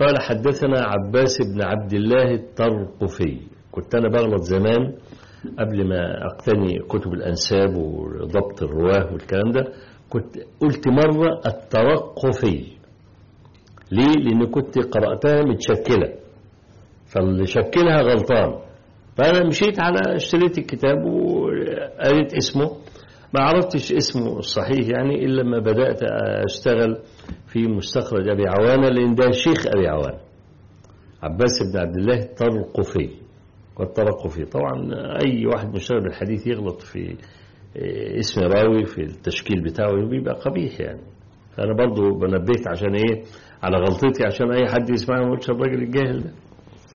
قال حدثنا عباس بن عبد الله الطرقفي كنت أنا بغلط زمان قبل ما أقتني كتب الأنساب وضبط الرواه والكلام ده كنت قلت مرة الترقفي ليه؟ لأن كنت قرأتها متشكلة فاللي شكلها غلطان فأنا مشيت على اشتريت الكتاب وقريت اسمه ما عرفتش اسمه الصحيح يعني إلا لما بدأت أشتغل في مستخرج أبي عوانة لأن ده شيخ أبي عوانة عباس بن عبد الله الطرقفي والترقفي طبعا أي واحد مشتغل بالحديث يغلط في اسم راوي في التشكيل بتاعه بيبقى قبيح يعني فأنا برضو بنبهت عشان إيه على غلطتي عشان أي حد يسمعني ما يقولش الراجل الجاهل ده